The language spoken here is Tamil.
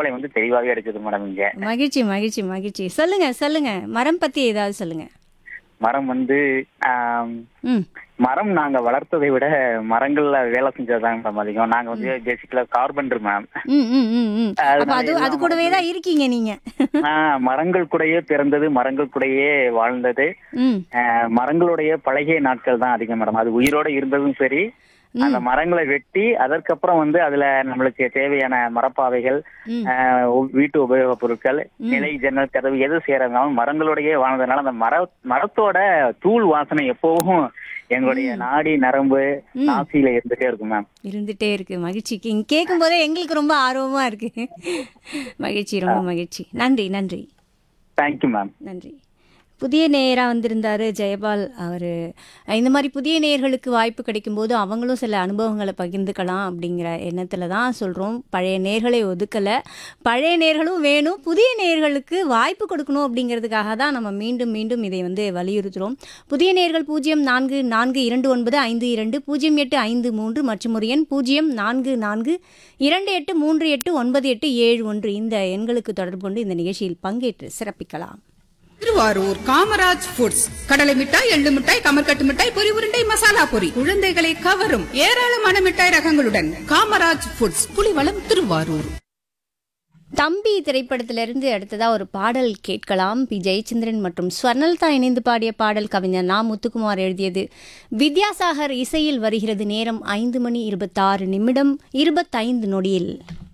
பண்பலை வந்து தெளிவாகவே இருக்குது மேடம் இங்க மகிழ்ச்சி மகிழ்ச்சி மகிழ்ச்சி சொல்லுங்க சொல்லுங்க மரம் பத்தி ஏதாவது சொல்லுங்க மரம் வந்து ஆம், ம் மரம் நாங்க வளர்த்ததை விட மரங்கள்ல வேலை செஞ்சதுதாங்க மேடம் அதிகம் நாங்க வந்து பேசிக்கலா கார்பெண்டர் மேம் ம் ம் ம் ம் அப்ப அது அதனால அது கூடவே தான் இருக்கீங்க நீங்க ஆஹ் மரங்கள் கூடயே பிறந்தது மரங்கள் கூடயே வாழ்ந்தது ம் ஆஹ் மரங்களுடைய பழகிய நாட்கள் தான் அதிகம் மேடம் அது உயிரோட இருந்ததும் சரி அந்த மரங்களை வெட்டி அதற்கப்புறம் வந்து அதுல நம்மளுக்கு தேவையான மரப்பாவைகள் ம். ஆஹ் உ- வீட்டு உபயோகப் பொருட்கள் நிலை ஜன்னல் கதவு எது செய்யறதுனாலும் மரங்களோடயே வாழ்ந்ததுனால அந்த மர மரத்தோட தூள் வாசனை எப்பவும் எங்களுடைய நாடி நரம்பு நாசியில இருந்துட்டே இருக்கும் மேம் இருந்துட்டே இருக்கு மகிழ்ச்சி இங்க கேட்கும் போதே எங்களுக்கு ரொம்ப ஆர்வமா இருக்கு மகிழ்ச்சி ரொம்ப மகிழ்ச்சி நன்றி நன்றி தேங்க்யூ மேம் நன்றி புதிய நேயராக வந்திருந்தாரு ஜெயபால் அவர் இந்த மாதிரி புதிய நேயர்களுக்கு வாய்ப்பு கிடைக்கும்போது அவங்களும் சில அனுபவங்களை பகிர்ந்துக்கலாம் அப்படிங்கிற எண்ணத்தில் தான் சொல்கிறோம் பழைய நேர்களை ஒதுக்கலை பழைய நேர்களும் வேணும் புதிய நேயர்களுக்கு வாய்ப்பு கொடுக்கணும் அப்படிங்கிறதுக்காக தான் நம்ம மீண்டும் மீண்டும் இதை வந்து வலியுறுத்துகிறோம் புதிய நேர்கள் பூஜ்ஜியம் நான்கு நான்கு இரண்டு ஒன்பது ஐந்து இரண்டு பூஜ்ஜியம் எட்டு ஐந்து மூன்று மற்றும் ஒரு எண் பூஜ்ஜியம் நான்கு நான்கு இரண்டு எட்டு மூன்று எட்டு ஒன்பது எட்டு ஏழு ஒன்று இந்த எண்களுக்கு தொடர்பு கொண்டு இந்த நிகழ்ச்சியில் பங்கேற்று சிறப்பிக்கலாம் திருவாரூர் காமராஜ் ஃபுட்ஸ் கடலை மிட்டாய் எள்ளு மிட்டாய் கமர்கட்டு மிட்டாய் பொரி உருண்டை மசாலா பொரி குழந்தைகளை கவரும் ஏராளமான மிட்டாய் ரகங்களுடன் காமராஜ் ஃபுட்ஸ் புலிவளம் திருவாரூர் தம்பி திரைப்படத்திலிருந்து அடுத்ததா ஒரு பாடல் கேட்கலாம் பி ஜெயச்சந்திரன் மற்றும் ஸ்வர்ணல்தா இணைந்து பாடிய பாடல் கவிஞர் நா முத்துக்குமார் எழுதியது வித்யாசாகர் இசையில் வருகிறது நேரம் ஐந்து மணி இருபத்தாறு நிமிடம் இருபத்தைந்து நொடியில்